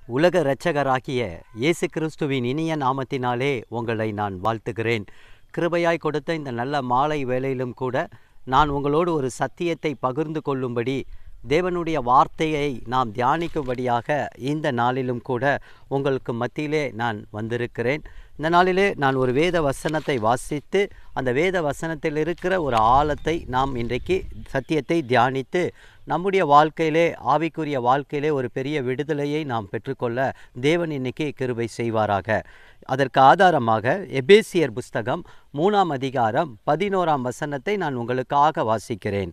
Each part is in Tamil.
உலக இரட்சகராகிய இயேசு கிறிஸ்துவின் இனிய நாமத்தினாலே உங்களை நான் வாழ்த்துகிறேன் கிருபையாய் கொடுத்த இந்த நல்ல மாலை வேளையிலும் கூட நான் உங்களோடு ஒரு சத்தியத்தை பகிர்ந்து கொள்ளும்படி தேவனுடைய வார்த்தையை நாம் தியானிக்கும்படியாக இந்த நாளிலும் கூட உங்களுக்கு மத்தியிலே நான் வந்திருக்கிறேன் இந்த நாளிலே நான் ஒரு வேத வசனத்தை வாசித்து அந்த வேத வசனத்தில் இருக்கிற ஒரு ஆழத்தை நாம் இன்றைக்கு சத்தியத்தை தியானித்து நம்முடைய வாழ்க்கையிலே ஆவிக்குரிய வாழ்க்கையிலே ஒரு பெரிய விடுதலையை நாம் பெற்றுக்கொள்ள தேவன் இன்னைக்கு கிருபை செய்வாராக அதற்கு ஆதாரமாக எபேசியர் புஸ்தகம் மூணாம் அதிகாரம் பதினோராம் வசனத்தை நான் உங்களுக்காக வாசிக்கிறேன்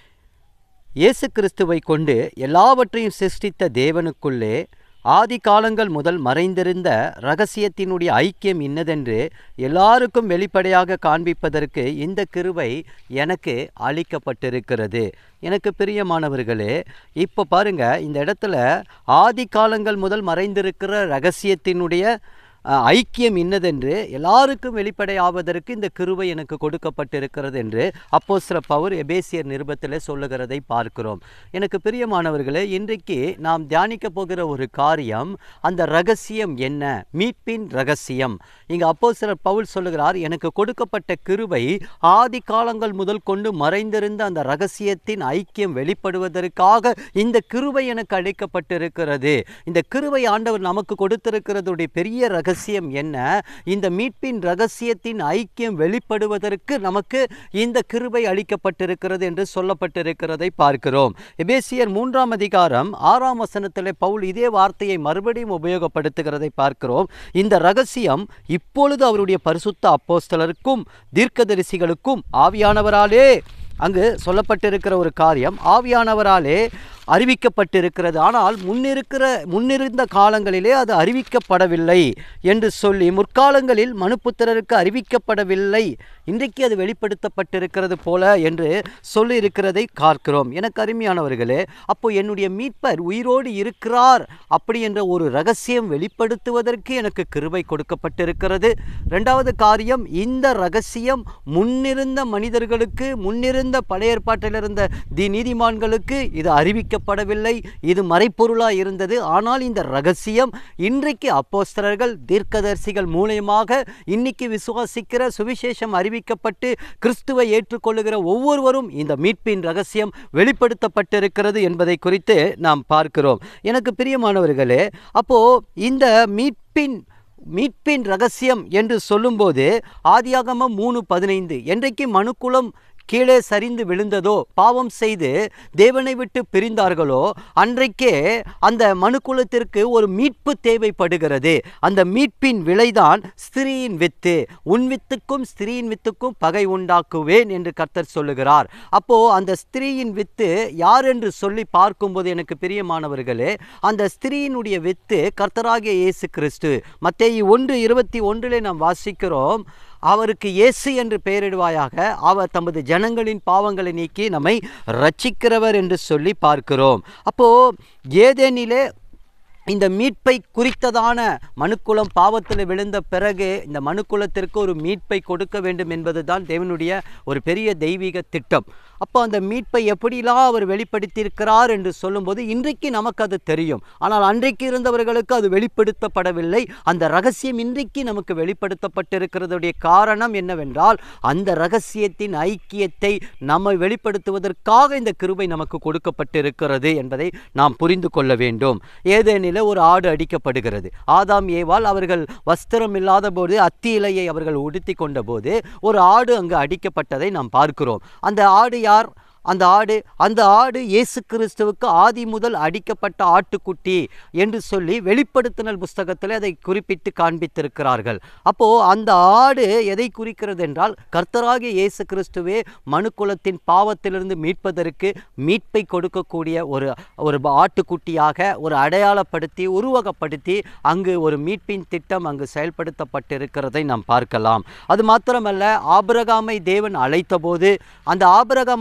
இயேசு கிறிஸ்துவை கொண்டு எல்லாவற்றையும் சிருஷ்டித்த தேவனுக்குள்ளே ஆதி காலங்கள் முதல் மறைந்திருந்த ரகசியத்தினுடைய ஐக்கியம் இன்னதென்று எல்லாருக்கும் வெளிப்படையாக காண்பிப்பதற்கு இந்த கிருபை எனக்கு அளிக்கப்பட்டிருக்கிறது எனக்கு பிரியமானவர்களே இப்போ பாருங்க இந்த இடத்துல ஆதி காலங்கள் முதல் மறைந்திருக்கிற ரகசியத்தினுடைய அஹ், ஐக்கியம் இன்னதென்று எல்லாருக்கும் வெளிப்படையாவதற்கு இந்த கிருபை எனக்கு கொடுக்கப்பட்டிருக்கிறது என்று அப்போஸ்தல பவுர் எபேசியர் நிருபத்தில் சொல்லுகிறதை பார்க்கிறோம் எனக்கு பிரியமானவர்களே இன்றைக்கு நாம் தியானிக்க போகிற ஒரு காரியம் அந்த ரகசியம் என்ன மீட்பின் ரகசியம் இங்கே அப்போஸ்தலர் பவுல் சொல்லுகிறார் எனக்கு கொடுக்கப்பட்ட கிருபை ஆதி காலங்கள் முதல் கொண்டு மறைந்திருந்த அந்த ரகசியத்தின் ஐக்கியம் வெளிப்படுவதற்காக இந்த கிருபை எனக்கு அளிக்கப்பட்டிருக்கிறது இந்த கிருபை ஆண்டவர் நமக்கு கொடுத்திருக்கிறதுடைய பெரிய ரகசியம் என்ன இந்த மீட்பின் ரகசியத்தின் ஐக்கியம் வெளிப்படுவதற்கு நமக்கு இந்த கிருபை அளிக்கப்பட்டிருக்கிறது என்று சொல்லப்பட்டிருக்கிறதை பார்க்கிறோம் எபேசியர் மூன்றாம் அதிகாரம் ஆறாம் வசனத்திலே பவுல் இதே வார்த்தையை மறுபடியும் உபயோகப்படுத்துகிறதை பார்க்கிறோம் இந்த ரகசியம் இப்பொழுது அவருடைய பரிசுத்த அப்போஸ்தலருக்கும் தீர்க்கதரிசிகளுக்கும் ஆவியானவராலே அங்கு சொல்லப்பட்டிருக்கிற ஒரு காரியம் ஆவியானவராலே அறிவிக்கப்பட்டிருக்கிறது ஆனால் முன்னிருக்கிற முன்னிருந்த காலங்களிலே அது அறிவிக்கப்படவில்லை என்று சொல்லி முற்காலங்களில் மனுப்புத்திரருக்கு அறிவிக்கப்படவில்லை இன்றைக்கு அது வெளிப்படுத்தப்பட்டிருக்கிறது போல என்று சொல்லியிருக்கிறதை பார்க்கிறோம் எனக்கு அருமையானவர்களே அப்போ என்னுடைய மீட்பர் உயிரோடு இருக்கிறார் அப்படி என்ற ஒரு ரகசியம் வெளிப்படுத்துவதற்கு எனக்கு கிருபை கொடுக்கப்பட்டிருக்கிறது ரெண்டாவது காரியம் இந்த ரகசியம் முன்னிருந்த மனிதர்களுக்கு முன்னிருந்த பழைய ஏற்பாட்டில் இருந்த தி நீதிமான்களுக்கு இது அறிவிக்கப்படவில்லை இது மறைப்பொருளாக இருந்தது ஆனால் இந்த ரகசியம் இன்றைக்கு அப்போஸ்தலர்கள் தீர்க்கதரிசிகள் மூலியமாக இன்னைக்கு விசுவாசிக்கிற சுவிசேஷம் அறிவிக்கப்பட்டு கிறிஸ்துவை ஏற்றுக்கொள்ளுகிற ஒவ்வொருவரும் இந்த மீட்பின் ரகசியம் வெளிப்படுத்தப்பட்டிருக்கிறது என்பதை குறித்து நாம் பார்க்கிறோம் எனக்கு பிரியமானவர்களே அப்போ இந்த மீட்பின் மீட்பின் ரகசியம் என்று சொல்லும்போது ஆதியாகமம் மூணு பதினைந்து என்றைக்கு மனுக்குலம் கீழே சரிந்து விழுந்ததோ பாவம் செய்து தேவனை விட்டு பிரிந்தார்களோ அன்றைக்கே அந்த மனுக்குலத்திற்கு ஒரு மீட்பு தேவைப்படுகிறது அந்த மீட்பின் விலைதான் ஸ்திரீயின் வித்து உன் வித்துக்கும் ஸ்திரீயின் வித்துக்கும் பகை உண்டாக்குவேன் என்று கர்த்தர் சொல்லுகிறார் அப்போ அந்த ஸ்திரீயின் வித்து யார் என்று சொல்லி பார்க்கும்போது எனக்கு பிரியமானவர்களே அந்த ஸ்திரீயினுடைய வித்து கர்த்தராகிய இயேசு கிறிஸ்து மத்தேயு ஒன்று இருபத்தி ஒன்றிலே நாம் வாசிக்கிறோம் அவருக்கு இயேசு என்று பெயரிடுவாயாக அவர் தமது ஜனங்களின் பாவங்களை நீக்கி நம்மை ரட்சிக்கிறவர் என்று சொல்லி பார்க்கிறோம் அப்போ ஏதேனிலே இந்த மீட்பை குறித்ததான மனுக்குலம் பாவத்தில் விழுந்த பிறகு இந்த மனுக்குலத்திற்கு ஒரு மீட்பை கொடுக்க வேண்டும் என்பது தான் தேவனுடைய ஒரு பெரிய தெய்வீக திட்டம் அப்போ அந்த மீட்பை எப்படிலாம் அவர் வெளிப்படுத்தியிருக்கிறார் என்று சொல்லும்போது இன்றைக்கு நமக்கு அது தெரியும் ஆனால் அன்றைக்கு இருந்தவர்களுக்கு அது வெளிப்படுத்தப்படவில்லை அந்த ரகசியம் இன்றைக்கு நமக்கு வெளிப்படுத்தப்பட்டிருக்கிறதுடைய காரணம் என்னவென்றால் அந்த ரகசியத்தின் ஐக்கியத்தை நம்மை வெளிப்படுத்துவதற்காக இந்த கிருபை நமக்கு கொடுக்கப்பட்டிருக்கிறது என்பதை நாம் புரிந்து கொள்ள வேண்டும் ஏதேனில் ஒரு ஆடு அடிக்கப்படுகிறது ஆதாம் ஏவால் அவர்கள் வஸ்திரம் இல்லாத போது அத்தி இலையை அவர்கள் உடுத்தி கொண்ட போது ஒரு ஆடு அங்கு அடிக்கப்பட்டதை நாம் பார்க்கிறோம் அந்த ஆடு யார் அந்த ஆடு அந்த ஆடு இயேசு கிறிஸ்துவுக்கு ஆதி முதல் அடிக்கப்பட்ட ஆட்டுக்குட்டி என்று சொல்லி வெளிப்படுத்தினல் புஸ்தகத்தில் அதை குறிப்பிட்டு காண்பித்திருக்கிறார்கள் அப்போ அந்த ஆடு எதை குறிக்கிறது என்றால் கர்த்தராகிய இயேசு கிறிஸ்துவே மனுக்குலத்தின் பாவத்திலிருந்து மீட்பதற்கு மீட்பை கொடுக்கக்கூடிய ஒரு ஒரு ஆட்டுக்குட்டியாக ஒரு அடையாளப்படுத்தி உருவகப்படுத்தி அங்கு ஒரு மீட்பின் திட்டம் அங்கு செயல்படுத்தப்பட்டிருக்கிறதை நாம் பார்க்கலாம் அது மாத்திரமல்ல ஆபிரகாமை தேவன் அழைத்தபோது அந்த ஆபிரகாமை அழைத்த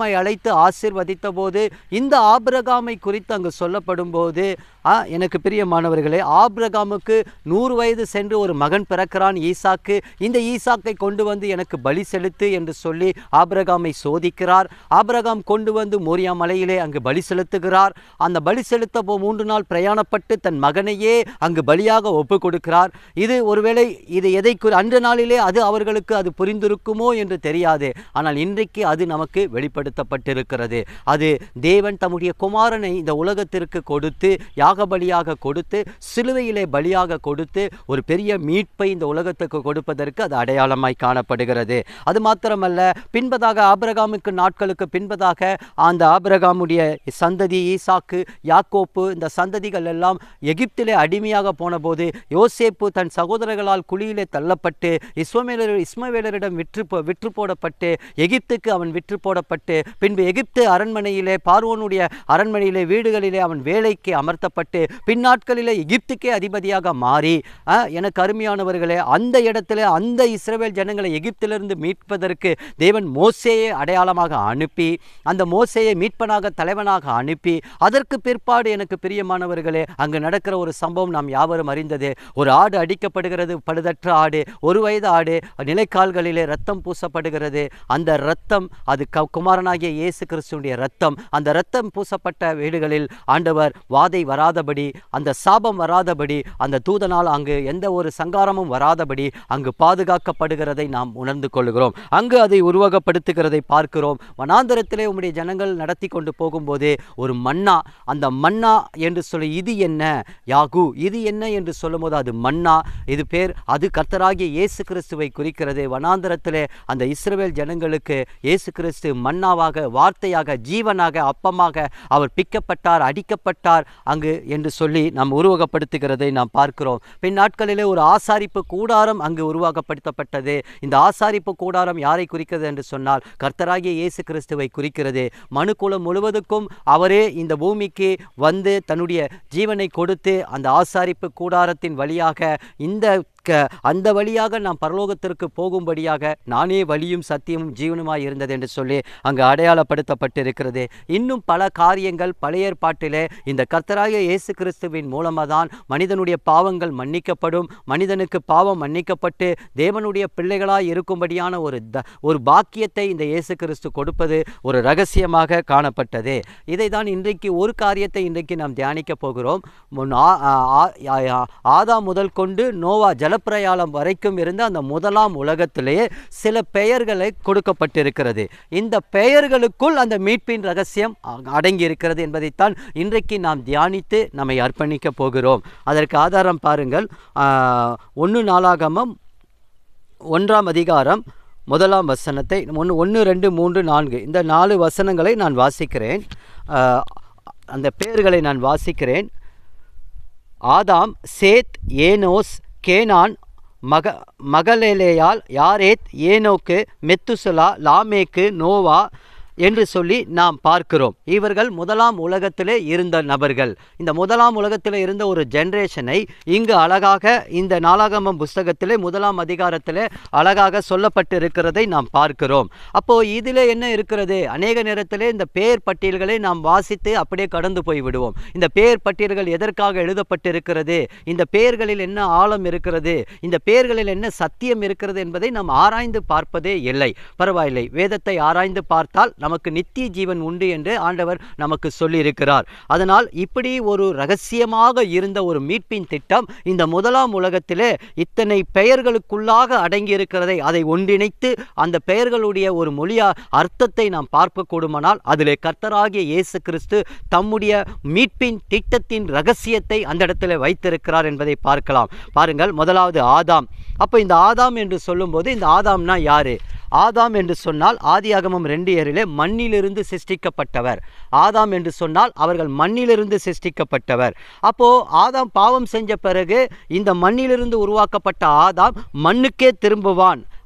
கொடுத்து ஆசிர்வதித்த போது இந்த ஆபிரகாமை குறித்து அங்கு சொல்லப்படும் போது ஆ, எனக்கு பிரியமானவர்களே ஆபிரகாமுக்கு நூறு வயது சென்று ஒரு மகன் பிறக்கிறான் ஈசாக்கு இந்த ஈசாக்கை கொண்டு வந்து எனக்கு பலி செலுத்து என்று சொல்லி ஆபிரகாமை சோதிக்கிறார் ஆபிரகாம் கொண்டு வந்து மோரியா மலையிலே அங்கு பலி செலுத்துகிறார் அந்த பலி செலுத்த போ மூன்று நாள் பிரயாணப்பட்டு தன் மகனையே அங்கு பலியாக ஒப்பு கொடுக்கிறார் இது ஒருவேளை இது எதை குறி அன்று நாளிலே அது அவர்களுக்கு அது புரிந்திருக்குமோ என்று தெரியாது ஆனால் இன்றைக்கு அது நமக்கு வெளிப்படுத்தப்பட்டிருக்கிறது அது தேவன் தம்முடைய குமாரனை இந்த உலகத்திற்கு கொடுத்து யாக பலியாக கொடுத்து சிலுவையிலே பலியாக கொடுத்து ஒரு பெரிய மீட்பை இந்த உலகத்துக்கு கொடுப்பதற்கு அது அடையாளமாய் காணப்படுகிறது அது மாத்திரமல்ல பின்பதாக ஆபிரகாமுக்கு நாட்களுக்கு பின்பதாக அந்த ஆபிரகாமுடைய சந்ததி ஈசாக்கு யாக்கோப்பு இந்த சந்ததிகள் எல்லாம் எகிப்திலே அடிமையாக போனபோது யோசேப்பு தன் சகோதரர்களால் குழியிலே தள்ளப்பட்டு இஸ்மவேலர் இஸ்மவேலரிடம் விற்று போ- விற்று போடப்பட்டு எகிப்துக்கு அவன் விற்று போடப்பட்டு பின்பு எகிப்து அரண்மனையிலே பார்வோனுடைய அரண்மனையிலே வீடுகளிலே அவன் வேலைக்கு அமர்த்தப்பட்டு பின்னாட்களிலே எகிப்துக்கே அதிபதியாக மாறி ஆ, எனக்கு அருமையானவர்களே அந்த இடத்துல அந்த இஸ்ரவேல் ஜனங்களை எகிப்திலிருந்து மீட்பதற்கு தேவன் மோசேயை அடையாளமாக அனுப்பி அந்த மோசேயை மீட்பனாக தலைவனாக அனுப்பி அதற்கு பிற்பாடு எனக்கு பிரியமானவர்களே அங்கு நடக்கிற ஒரு சம்பவம் நாம் யாவரும் அறிந்தது ஒரு ஆடு அடிக்கப்படுகிறது பழுதற்ற ஆடு ஒரு வயது ஆடு நிலைக்கால்களிலே ரத்தம் பூசப்படுகிறது அந்த ரத்தம் அது க குமாரனாகிய இயேசு கிறிஸ்துடைய ரத்தம் அந்த ரத்தம் பூசப்பட்ட வீடுகளில் ஆண்டவர் வாதை வராதபடி அந்த சாபம் வராதபடி அந்த தூதனால் அங்கு எந்த ஒரு சங்காரமும் வராதபடி அங்கு பாதுகாக்கப்படுகிறதை நாம் உணர்ந்து கொள்கிறோம் அங்கு அதை உருவகப்படுத்துகிறதை பார்க்கிறோம் வனாந்தரத்திலே உம்முடைய ஜனங்கள் நடத்தி கொண்டு போகும்போது ஒரு மன்னா அந்த மன்னா என்று சொல்லி இது என்ன யாகு இது என்ன என்று சொல்லும்போது அது மன்னா இது பேர் அது கர்த்தராகிய இயேசு கிறிஸ்துவை குறிக்கிறது வனாந்தரத்திலே அந்த இஸ்ரவேல் ஜனங்களுக்கு இயேசு கிறிஸ்து மன்னாவாக வார்த்தையாக ஜீவனாக அப்பமாக அவர் பிக்கப்பட்டார் அடிக்கப்பட்டார் அங்கு என்று சொல்லி நாம் உருவகப்படுத்துகிறதை நாம் பார்க்கிறோம் பின் நாட்களிலே ஒரு ஆசாரிப்பு கூடாரம் அங்கு உருவாக்கப்படுத்தப்பட்டது இந்த ஆசாரிப்பு கூடாரம் யாரை குறிக்கிறது என்று சொன்னால் கர்த்தராகிய இயேசு கிறிஸ்துவை குறிக்கிறது மனுக்குலம் முழுவதுக்கும் அவரே இந்த பூமிக்கு வந்து தன்னுடைய ஜீவனை கொடுத்து அந்த ஆசாரிப்பு கூடாரத்தின் வழியாக இந்த க- அந்த வழியாக நாம் பரலோகத்திற்கு போகும்படியாக நானே வழியும் சத்தியமும் ஜீவனுமாய் இருந்தது என்று சொல்லி அங்கு அடையாளப்படுத்தப்பட்டிருக்கிறது இன்னும் பல காரியங்கள் பழைய ஏற்பாட்டிலே இந்த கர்த்தராகிய இயேசு கிறிஸ்துவின் மூலமாக தான் மனிதனுடைய பாவங்கள் மன்னிக்கப்படும் மனிதனுக்கு பாவம் மன்னிக்கப்பட்டு தேவனுடைய பிள்ளைகளாய் இருக்கும்படியான ஒரு த ஒரு பாக்கியத்தை இந்த இயேசு கிறிஸ்து கொடுப்பது ஒரு ரகசியமாக காணப்பட்டது இதை தான் இன்றைக்கு ஒரு காரியத்தை இன்றைக்கு நாம் தியானிக்க போகிறோம் முன் ஆ- ஆ- ஆ- ஆ- ஆதாம் முதல் கொண்டு நோவா ஜலப்பிரயாணம் வரைக்கும் இருந்த அந்த முதலாம் உலகத்திலேயே சில பெயர்களை கொடுக்கப்பட்டிருக்கிறது இந்த பெயர்களுக்குள் அந்த மீட்பின் ரகசியம் அ- அடங்கி இருக்கிறது என்பதைத்தான் இன்றைக்கு நாம் தியானித்து நம்மை அர்ப்பணிக்க போகிறோம் அதற்கு ஆதாரம் பாருங்கள் ஒன்று நாளாகமம் ஒன்றாம் அதிகாரம் முதலாம் வசனத்தை ஒன்று ஒன்று ரெண்டு மூன்று நான்கு இந்த நாலு வசனங்களை நான் வாசிக்கிறேன் ஆ, அந்த பெயர்களை நான் வாசிக்கிறேன் ஆதாம் சேத் ஏனோஸ் கேனான் மக மகளேலேயால் யாரேத் ஏனோக்கு மெத்துசலா லாமேக்கு நோவா என்று சொல்லி நாம் பார்க்கிறோம் இவர்கள் முதலாம் உலகத்திலே இருந்த நபர்கள் இந்த முதலாம் உலகத்திலே இருந்த ஒரு ஜெனரேஷனை இங்கு அழகாக இந்த நாளாகமம் புஸ்தகத்திலே முதலாம் அதிகாரத்திலே அழகாக சொல்லப்பட்டிருக்கிறதை நாம் பார்க்கிறோம் அப்போ இதில் என்ன இருக்கிறது அநேக நேரத்திலே இந்த பெயர் பட்டியல்களை நாம் வாசித்து அப்படியே கடந்து போய் விடுவோம் இந்த பெயர் பட்டியல்கள் எதற்காக எழுதப்பட்டிருக்கிறது இந்த பெயர்களில் என்ன ஆழம் இருக்கிறது இந்த பெயர்களில் என்ன சத்தியம் இருக்கிறது என்பதை நாம் ஆராய்ந்து பார்ப்பதே இல்லை பரவாயில்லை வேதத்தை ஆராய்ந்து பார்த்தால் நமக்கு நித்திய ஜீவன் உண்டு என்று ஆண்டவர் நமக்கு சொல்லியிருக்கிறார் அதனால் இப்படி ஒரு ரகசியமாக இருந்த ஒரு மீட்பின் திட்டம் இந்த முதலாம் உலகத்திலே இத்தனை பெயர்களுக்குள்ளாக அடங்கி இருக்கிறதை அதை ஒன்றிணைத்து அந்த பெயர்களுடைய ஒரு மொழியா அர்த்தத்தை நாம் பார்க்க கூடுமானால் அதிலே கர்த்தராகிய இயேசு கிறிஸ்து தம்முடைய மீட்பின் திட்டத்தின் ரகசியத்தை அந்த இடத்துல வைத்திருக்கிறார் என்பதை பார்க்கலாம் பாருங்கள் முதலாவது ஆதாம் அப்போ இந்த ஆதாம் என்று சொல்லும்போது இந்த ஆதாம்னா யாரு ஆதாம் என்று சொன்னால் ஆதியாகமம் ரெண்டு ஏழிலே மண்ணிலிருந்து சிருஷ்டிக்கப்பட்டவர் ஆதாம் என்று சொன்னால் அவர்கள் மண்ணிலிருந்து சிருஷ்டிக்கப்பட்டவர் அப்போ ஆதாம் பாவம் செஞ்ச பிறகு இந்த மண்ணிலிருந்து உருவாக்கப்பட்ட ஆதாம் மண்ணுக்கே திரும்புவான்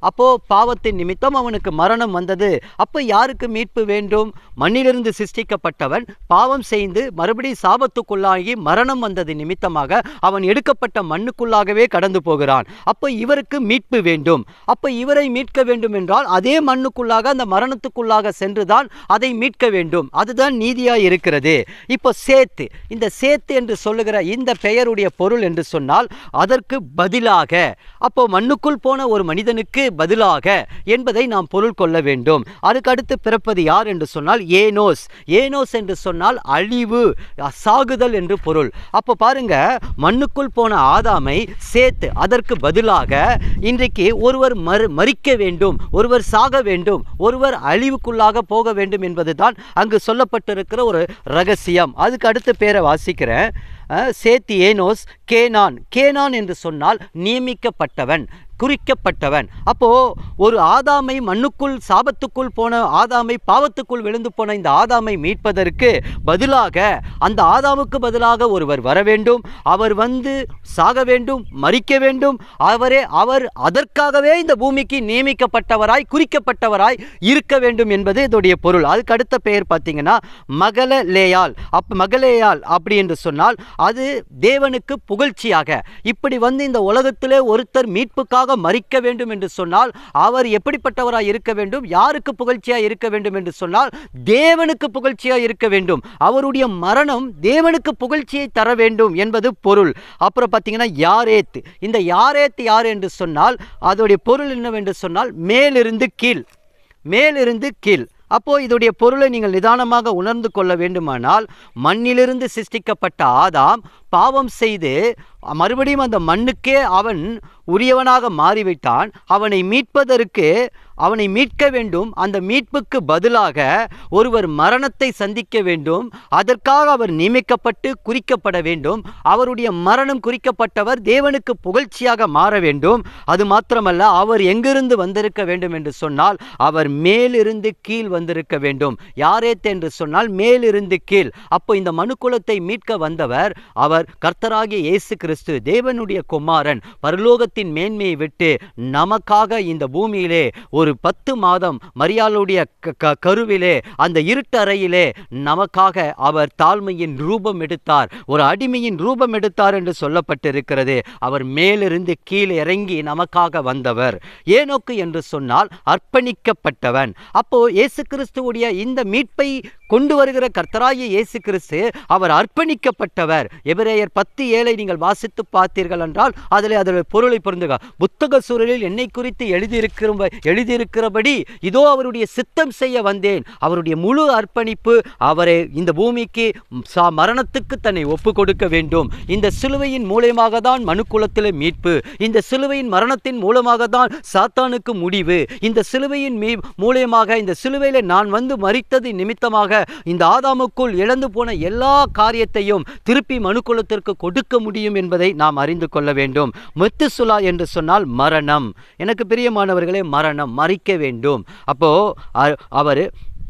அப்போ பாவத்தின் நிமித்தம் அவனுக்கு மரணம் வந்தது அப்போ யாருக்கு மீட்பு வேண்டும் மண்ணிலிருந்து சிருஷ்டிக்கப்பட்டவன் பாவம் செய்து மறுபடியும் சாபத்துக்குள்ளாகி மரணம் வந்தது நிமித்தமாக அவன் எடுக்கப்பட்ட மண்ணுக்குள்ளாகவே கடந்து போகிறான் அப்போ இவருக்கு மீட்பு வேண்டும் அப்போ இவரை மீட்க வேண்டும் என்றால் அதே மண்ணுக்குள்ளாக அந்த மரணத்துக்குள்ளாக சென்றுதான் அதை மீட்க வேண்டும் அதுதான் நீதியாய் இருக்கிறது இப்போ சேத்து இந்த சேத்து என்று சொல்லுகிற இந்த பெயருடைய பொருள் என்று சொன்னால் அதற்கு பதிலாக அப்போ மண்ணுக்குள் போன ஒரு மனிதனுக்கு பதிலாக என்பதை நாம் பொருள் கொள்ள வேண்டும் அதுக்கு அடுத்து பிறப்பது யார் என்று சொன்னால் ஏனோஸ் ஏனோஸ் என்று சொன்னால் அழிவு சாகுதல் என்று பொருள் அப்போ பாருங்க மண்ணுக்குள் போன ஆதாமை சேத்து அதற்கு பதிலாக இன்றைக்கு ஒருவர் மறு மறிக்க வேண்டும் ஒருவர் சாக வேண்டும் ஒருவர் அழிவுக்குள்ளாக போக வேண்டும் என்பதுதான் அங்கு சொல்லப்பட்டிருக்கிற ஒரு ரகசியம் அதுக்கு அடுத்த பேரை வாசிக்கிறேன் அஹ், சேத்தி ஏனோஸ் கேனான் கேனான் என்று சொன்னால் நியமிக்கப்பட்டவன் குறிக்கப்பட்டவன் அப்போ ஒரு ஆதாமை மண்ணுக்குள் சாபத்துக்குள் போன ஆதாமை பாவத்துக்குள் விழுந்து போன இந்த ஆதாமை மீட்பதற்கு பதிலாக அந்த ஆதாமுக்கு பதிலாக ஒருவர் வர வேண்டும் அவர் வந்து சாக வேண்டும் மறிக்க வேண்டும் அவரே அவர் அதற்காகவே இந்த பூமிக்கு நியமிக்கப்பட்டவராய் குறிக்கப்பட்டவராய் இருக்க வேண்டும் என்பது இதோடைய பொருள் அதுக்கு அடுத்த பெயர் பார்த்தீங்கன்னா மகளலேயால் அப் மகளேயால் அப்படி என்று சொன்னால் அது தேவனுக்கு புகழ்ச்சியாக இப்படி வந்து இந்த உலகத்திலே ஒருத்தர் மீட்புக்காக மறிக்க வேண்டும் என்று சொன்னால் அவர் எப்படிப்பட்டவராய் இருக்க வேண்டும் யாருக்கு புகழ்ச்சியாய் இருக்க வேண்டும் என்று சொன்னால் தேவனுக்கு புகழ்ச்சியாய் இருக்க வேண்டும் அவருடைய மரணம் தேவனுக்கு புகழ்ச்சியை தர வேண்டும் என்பது பொருள் அப்புறம் பார்த்தீங்கன்னா யாரேத் இந்த யாரேத் யார் என்று சொன்னால் அதோடைய பொருள் என்னவென்று சொன்னால் மேலிருந்து கீழ் மேலிருந்து கீழ் அப்போ இதோடைய பொருளை நீங்கள் நிதானமாக உணர்ந்து கொள்ள வேண்டுமானால் மண்ணிலிருந்து சிருஷ்டிக்கப்பட்ட ஆதாம் பாவம் செய்து மறுபடியும் அந்த மண்ணுக்கே அவன் உரியவனாக மாறிவிட்டான் அவனை மீட்பதற்கு அவனை மீட்க வேண்டும் அந்த மீட்புக்கு பதிலாக ஒருவர் மரணத்தை சந்திக்க வேண்டும் அதற்காக அவர் நியமிக்கப்பட்டு குறிக்கப்பட வேண்டும் அவருடைய மரணம் குறிக்கப்பட்டவர் தேவனுக்கு புகழ்ச்சியாக மாற வேண்டும் அது மாத்திரமல்ல அவர் எங்கிருந்து வந்திருக்க வேண்டும் என்று சொன்னால் அவர் மேலிருந்து கீழ் வந்திருக்க வேண்டும் யாரேத் என்று சொன்னால் மேலிருந்து கீழ் அப்போ இந்த மனுக்குலத்தை மீட்க வந்தவர் அவர் கர்த்தராகிய இயேசு கிறிஸ்து தேவனுடைய குமாரன் பரலோகத்தின் மேன்மையை விட்டு நமக்காக இந்த பூமியிலே ஒரு பத்து மாதம் மரியாளுடைய க- க- கருவிலே அந்த இருட்டறையிலே நமக்காக அவர் தாழ்மையின் ரூபம் எடுத்தார் ஒரு அடிமையின் ரூபம் எடுத்தார் என்று சொல்லப்பட்டிருக்கிறது அவர் மேலிருந்து கீழே இறங்கி நமக்காக வந்தவர் ஏனோக்கு என்று சொன்னால் அர்ப்பணிக்கப்பட்டவன் அப்போ இயேசு கிறிஸ்துவுடைய இந்த மீட்பை கொண்டு வருகிற கர்த்தராகிய இயேசு கிறிஸ்து அவர் அர்ப்பணிக்கப்பட்டவர் எபிரேயர் பத்து ஏழை நீங்கள் வாசித்து பார்த்தீர்கள் என்றால் அதில் அதில் பொருளை பொருந்துக புத்தக சூழலில் என்னை குறித்து எழுதியிருக்கிற எழுதியிருக்கிறபடி இதோ அவருடைய சித்தம் செய்ய வந்தேன் அவருடைய முழு அர்ப்பணிப்பு அவரை இந்த பூமிக்கு சா மரணத்துக்கு தன்னை ஒப்பு கொடுக்க வேண்டும் இந்த சிலுவையின் மூலியமாக தான் மனுக்குலத்தில் மீட்பு இந்த சிலுவையின் மரணத்தின் மூலமாக தான் சாத்தானுக்கு முடிவு இந்த சிலுவையின் மீ மூலியமாக இந்த சிலுவையில் நான் வந்து மறித்தது நிமித்தமாக இந்த ஆதாமுக்குள் இழந்து போன எல்லா காரியத்தையும் திருப்பி மனுக்குலத்திற்கு கொடுக்க முடியும் என்பதை நாம் அறிந்து கொள்ள வேண்டும் மெத்துசுலா என்று சொன்னால் மரணம் எனக்கு பிரியமானவர்களே மரணம் மறிக்க வேண்டும் அப்போ அ- அவர்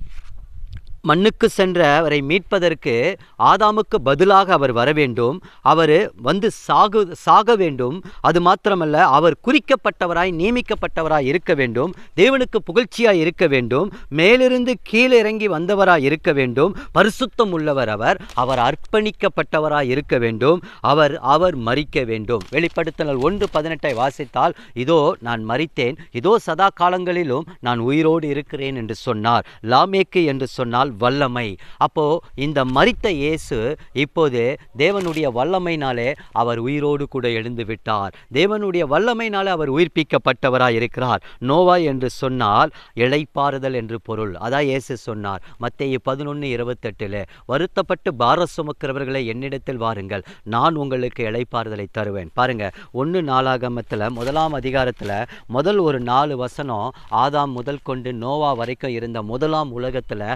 மண்ணுக்கு சென்ற அவரை மீட்பதற்கு ஆதாமுக்கு பதிலாக அவர் வர வேண்டும் அவர் வந்து சாகு சாக வேண்டும் அது மாத்திரமல்ல அவர் குறிக்கப்பட்டவராய் நியமிக்கப்பட்டவராய் இருக்க வேண்டும் தேவனுக்கு புகழ்ச்சியாய் இருக்க வேண்டும் மேலிருந்து கீழே இறங்கி வந்தவராய் இருக்க வேண்டும் பரிசுத்தம் உள்ளவர் அவர் அவர் அர்ப்பணிக்கப்பட்டவராய் இருக்க வேண்டும் அவர் அவர் மறிக்க வேண்டும் வெளிப்படுத்தல் ஒன்று பதினெட்டை வாசித்தால் இதோ நான் மறித்தேன் இதோ சதா காலங்களிலும் நான் உயிரோடு இருக்கிறேன் என்று சொன்னார் லாமேக்கு என்று சொன்னால் வல்லமை அப்போ இந்த மரித்த இயேசு இப்போது தேவனுடைய வல்லமைனாலே அவர் உயிரோடு கூட எழுந்து விட்டார் தேவனுடைய வல்லமைனாலே அவர் உயிர்ப்பிக்கப்பட்டவராய் இருக்கிறார் நோவா என்று சொன்னால் இளைப்பாறுதல் என்று பொருள் அதான் இயேசு சொன்னார் மத்தேயு பதினொன்று இருபத்தெட்டில் வருத்தப்பட்டு பார சுமக்கிறவர்களை என்னிடத்தில் வாருங்கள் நான் உங்களுக்கு இளைப்பாறுதலை தருவேன் பாருங்க ஒன்று நாளாகமத்தில் முதலாம் அதிகாரத்தில் முதல் ஒரு நாலு வசனம் ஆதாம் முதல் கொண்டு நோவா வரைக்கும் இருந்த முதலாம் உலகத்தில் அங்கே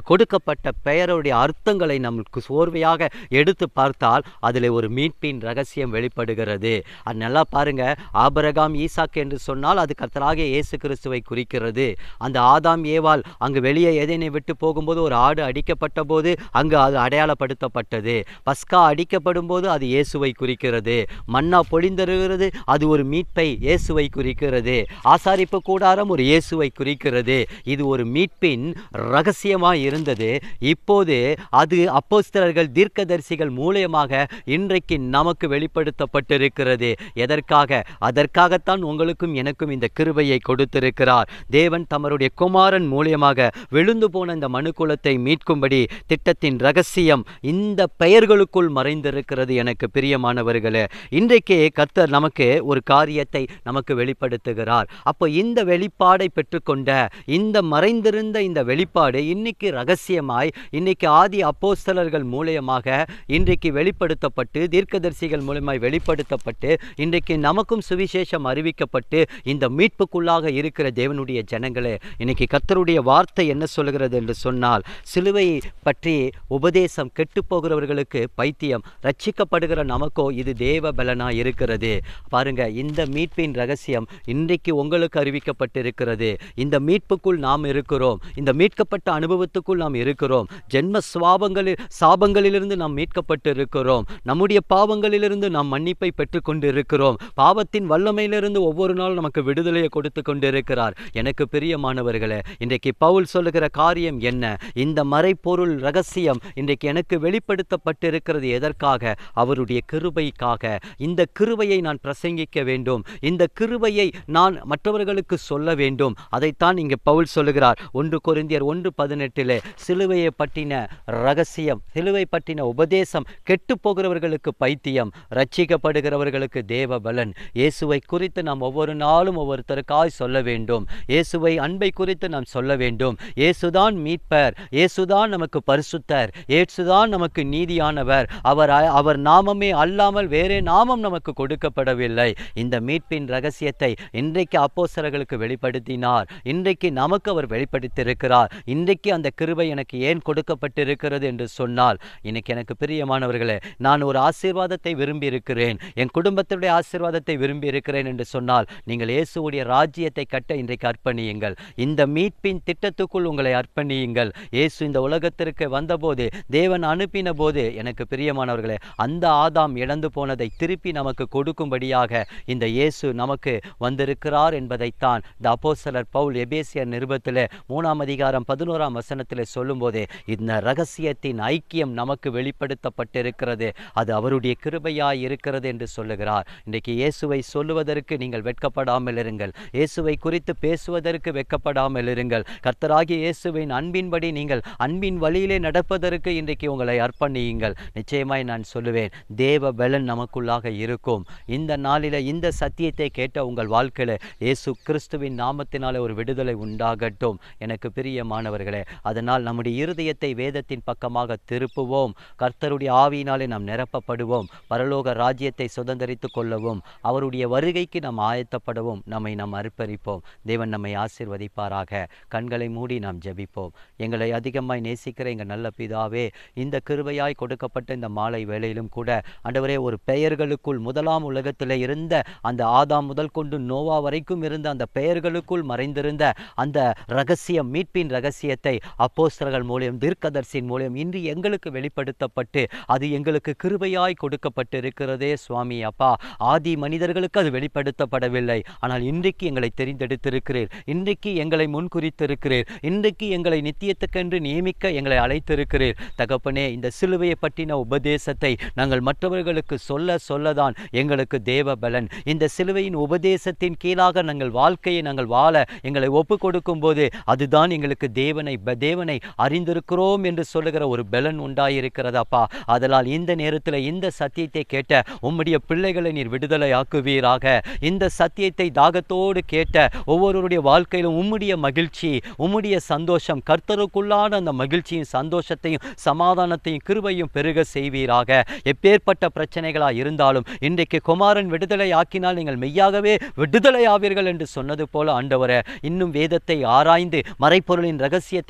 அந்த கொடுக்கப்பட்ட பெயருடைய அர்த்தங்களை நமக்கு சோர்வையாக எடுத்து பார்த்தால் அதில் ஒரு மீட்பின் ரகசியம் வெளிப்படுகிறது அது நல்லா பாருங்க ஆபரகாம் ஈசாக்கு என்று சொன்னால் அது கர்த்தராகிய இயேசு கிறிஸ்துவை குறிக்கிறது அந்த ஆதாம் ஏவாள் அங்கு வெளியே எதனை விட்டு போகும்போது ஒரு ஆடு அடிக்கப்பட்ட போது அங்கு அது அடையாளப்படுத்தப்பட்டது பஸ்கா அடிக்கப்படும் போது அது இயேசுவை குறிக்கிறது மன்னா பொழிந்தருகிறது அது ஒரு மீட்பை இயேசுவை குறிக்கிறது ஆசாரிப்பு கூடாரம் ஒரு இயேசுவை குறிக்கிறது இது ஒரு மீட்பின் ரகசியமாய் இருந்தது இப்போது அது அப்போஸ்தலர்கள் தீர்க்கதரிசிகள் மூலியமாக இன்றைக்கு நமக்கு வெளிப்படுத்தப்பட்டிருக்கிறது எதற்காக அதற்காகத்தான் உங்களுக்கும் எனக்கும் இந்த கிருபையை கொடுத்திருக்கிறார் தேவன் தமருடைய குமாரன் மூலியமாக விழுந்து போன இந்த மனுக்குலத்தை மீட்கும்படி திட்டத்தின் ரகசியம் இந்த பெயர்களுக்குள் மறைந்திருக்கிறது எனக்கு பிரியமானவர்களே இன்றைக்கே கர்த்தர் நமக்கு ஒரு காரியத்தை நமக்கு வெளிப்படுத்துகிறார் அப்போ இந்த வெளிப்பாடை பெற்றுக்கொண்ட இந்த மறைந்திருந்த இந்த வெளிப்பாடு இன்னைக்கு ரகசியமாய் இன்னைக்கு ஆதி அப்போஸ்தலர்கள் மூலியமாக இன்றைக்கு வெளிப்படுத்தப்பட்டு தீர்க்கதரிசிகள் மூலமாய் வெளிப்படுத்தப்பட்டு இன்றைக்கு நமக்கும் சுவிசேஷம் அறிவிக்கப்பட்டு இந்த மீட்புக்குள்ளாக இருக்கிற தேவனுடைய ஜனங்களே இன்னைக்கு கர்த்தருடைய வார்த்தை என்ன சொல்கிறது என்று சொன்னால் சிலுவை பற்றி உபதேசம் கெட்டு போகிறவர்களுக்கு பைத்தியம் ரட்சிக்கப்படுகிற நமக்கோ இது தேவ பலனா இருக்கிறது பாருங்க இந்த மீட்பின் ரகசியம் இன்றைக்கு உங்களுக்கு அறிவிக்கப்பட்டிருக்கிறது இந்த மீட்புக்குள் நாம் இருக்கிறோம் இந்த மீட்கப்பட்ட அனுபவத்துக்குள் நாம் இருக்கிறோம் ஜென்ம சுவாபங்களில் சாபங்களிலிருந்து நாம் மீட்கப்பட்டு இருக்கிறோம் நம்முடைய பாவங்களிலிருந்து நாம் மன்னிப்பை பெற்றுக்கொண்டு இருக்கிறோம் பாவத்தின் வல்லமையிலிருந்து ஒவ்வொரு நாளும் நமக்கு விடுதலையை கொடுத்து கொண்டு இருக்கிறார் எனக்கு பிரியமானவர்களே இன்றைக்கு பவுல் சொல்லுகிற காரியம் என்ன இந்த மறைப்பொருள் ரகசியம் இன்றைக்கு எனக்கு வெளிப்படுத்தப்பட்டிருக்கிறது எதற்காக அவருடைய கிருபைக்காக இந்த கிருபையை நான் பிரசங்கிக்க வேண்டும் இந்த கிருபையை நான் மற்றவர்களுக்கு சொல்ல வேண்டும் அதைத்தான் இங்கே பவுல் சொல்லுகிறார் ஒன்று கொரிந்தியர் ஒன்று பதினெட்டிலே சிலுவையை பற்றின ரகசியம் சிலுவை பற்றின உபதேசம் கெட்டு போகிறவர்களுக்கு பைத்தியம் ரட்சிக்கப்படுகிறவர்களுக்கு தேவ பலன் இயேசுவை குறித்து நாம் ஒவ்வொரு நாளும் ஒவ்வொருத்தருக்காய் சொல்ல வேண்டும் இயேசுவை அன்பை குறித்து நாம் சொல்ல வேண்டும் இயேசுதான் மீட்பர் இயேசுதான் நமக்கு பரிசுத்தர் இயேசுதான் நமக்கு நீதியானவர் அவர் அ- அவர் நாமமே அல்லாமல் வேறே நாமம் நமக்கு கொடுக்கப்படவில்லை இந்த மீட்பின் ரகசியத்தை இன்றைக்கு அப்போஸ்தலர்களுக்கு வெளிப்படுத்தினார் இன்றைக்கு நமக்கு அவர் வெளிப்படுத்தியிருக்கிறார் இன்றைக்கு அந்த கிருபை எனக்கு ஏன் கொடுக்கப்பட்டிருக்கிறது என்று சொன்னால் இன்னைக்கு எனக்கு பிரியமானவர்களே நான் ஒரு ஆசீர்வாதத்தை விரும்பி இருக்கிறேன் என் குடும்பத்தினுடைய ஆசீர்வாதத்தை விரும்பி இருக்கிறேன் என்று சொன்னால் நீங்கள் இயேசுவுடைய ராஜ்யத்தை கட்ட இன்றைக்கு அர்ப்பணியுங்கள் இந்த மீட்பின் திட்டத்துக்குள் உங்களை அர்ப்பணியுங்கள் இயேசு இந்த உலகத்திற்கு வந்தபோது தேவன் அனுப்பின போது எனக்கு பிரியமானவர்களே அந்த ஆதாம் இழந்து போனதை திருப்பி நமக்கு கொடுக்கும்படியாக இந்த இயேசு நமக்கு வந்திருக்கிறார் என்பதைத்தான் இந்த அப்போஸ்தலர் பவுல் எபேசியர் நிருபத்திலே மூணாம் அதிகாரம் பதினோராம் வசனத்திலே சொல்லும்போதே இந்த ரகசியத்தின் ஐக்கியம் நமக்கு வெளிப்படுத்தப்பட்டிருக்கிறது அது அவருடைய கிருபையாய் இருக்கிறது என்று சொல்லுகிறார் இன்றைக்கு இயேசுவை சொல்லுவதற்கு நீங்கள் வெட்கப்படாமல் இருங்கள் இயேசுவை குறித்து பேசுவதற்கு வெட்கப்படாமல் இருங்கள் கர்த்தராகிய இயேசுவின் அன்பின்படி நீங்கள் அன்பின் வழியிலே நடப்பதற்கு இன்றைக்கு உங்களை அர்ப்பணியுங்கள் நிச்சயமாய் நான் சொல்லுவேன் தேவ பலன் நமக்குள்ளாக இருக்கும் இந்த நாளில இந்த சத்தியத்தை கேட்ட உங்கள் வாழ்க்கையில இயேசு கிறிஸ்துவின் நாமத்தினாலே ஒரு விடுதலை உண்டாகட்டும் எனக்கு பிரியமானவர்களே அதனால் நம்முடைய இருதயத்தை வேதத்தின் பக்கமாக திருப்புவோம் கர்த்தருடைய ஆவியினாலே நாம் நிரப்பப்படுவோம் பரலோக ராஜ்யத்தை சுதந்தரித்துக் கொள்ளவும் அவருடைய வருகைக்கு நாம் ஆயத்தப்படவும் நம்மை நாம் அர்ப்பணிப்போம் தேவன் நம்மை ஆசீர்வதிப்பாராக கண்களை மூடி நாம் ஜெபிப்போம் எங்களை அதிகமாய் நேசிக்கிற எங்கள் நல்ல பிதாவே இந்த கிருபையாய் கொடுக்கப்பட்ட இந்த மாலை வேளையிலும் கூட ஆண்டவரே ஒரு பெயர்களுக்குள் முதலாம் உலகத்திலே இருந்த அந்த ஆதாம் முதல் கொண்டு நோவா வரைக்கும் இருந்த அந்த பெயர்களுக்குள் மறைந்திருந்த அந்த ரகசியம் மீட்பின் ரகசியத்தை அப்போஸ்தலர்கள் மூலியம் தீர்க்கதர்சியின் மூலியம் இன்று எங்களுக்கு வெளிப்படுத்தப்பட்டு அது எங்களுக்கு கிருபையாய் கொடுக்கப்பட்டிருக்கிறதே சுவாமி அப்பா ஆதி மனிதர்களுக்கு அது வெளிப்படுத்தப்படவில்லை ஆனால் இன்றைக்கு எங்களை தெரிந்தெடுத்திருக்கிறீர் இன்றைக்கு எங்களை முன்குறித்திருக்கிறீர் இன்றைக்கு எங்களை நித்தியத்துக்கென்று நியமிக்க எங்களை அழைத்திருக்கிறீர் தகப்பனே இந்த சிலுவையை பற்றின உபதேசத்தை நாங்கள் மற்றவர்களுக்கு சொல்ல சொல்லதான் எங்களுக்கு தேவ பலன் இந்த சிலுவையின் உபதேசத்தின் கீழாக நாங்கள் வாழ்க்கையை நாங்கள் வாழ எங்களை ஒப்பு கொடுக்கும் போது அதுதான் எங்களுக்கு தேவனை ப- தேவனை அறிந்திருக்கிறோம் என்று சொல்லுகிற ஒரு பலன் உண்டாயிருக்கிறதப்பா அதனால் இந்த நேரத்தில் இந்த சத்தியத்தை கேட்ட உம்முடைய பிள்ளைகளை நீர் விடுதலை ஆக்குவீராக இந்த சத்தியத்தை தாகத்தோடு கேட்ட ஒவ்வொருவருடைய வாழ்க்கையிலும் உம்முடைய மகிழ்ச்சி உம்முடைய சந்தோஷம் கர்த்தருக்குள்ளான அந்த மகிழ்ச்சியும் சந்தோஷத்தையும் சமாதானத்தையும் கிருபையும் பெருக செய்வீராக எப்பேற்பட்ட பிரச்சனைகளாக இருந்தாலும் இன்றைக்கு குமாரன் விடுதலை ஆக்கினால் நீங்கள் மெய்யாகவே விடுதலை ஆவீர்கள் என்று சொன்னது போல ஆண்டவரே இன்னும் வேதத்தை ஆராய்ந்து மறைப்பொருளின் ரகசியத்தை கற்ற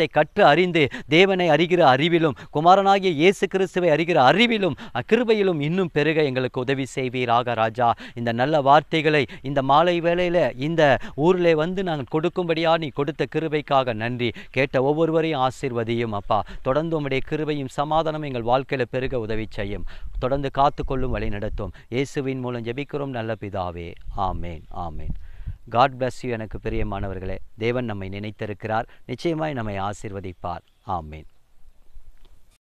நன்றாக அறிந்து தேவனை அறிகிற அறிவிலும் குமாரனாகிய இயேசு கிறிஸ்துவை அறிகிற அறிவிலும் கிருபையிலும் இன்னும் பெருக எங்களுக்கு உதவி செய்வீராக ராஜா இந்த நல்ல வார்த்தைகளை இந்த மாலை வேளையில் இந்த ஊரில் வந்து நாங்கள் கொடுக்கும்படியா நீ கொடுத்த கிருபைக்காக நன்றி கேட்ட ஒவ்வொருவரையும் ஆசீர்வதியும் அப்பா தொடர்ந்து உம்முடைய கிருபையும் சமாதானம் எங்கள் வாழ்க்கையில் பெருக உதவி செய்யும் தொடர்ந்து காத்துக்கொள்ளும் வழி நடத்தும் இயேசுவின் மூலம் ஜெபிக்கிறோம் நல்ல பிதாவே amen amen God bless you எனக்கு பிரியமானவர்களே தேவன் நம்மை நினைத்திருக்கிறார் நிச்சயமாய் நம்மை ஆசீர்வதிப்பார் ஆமேன்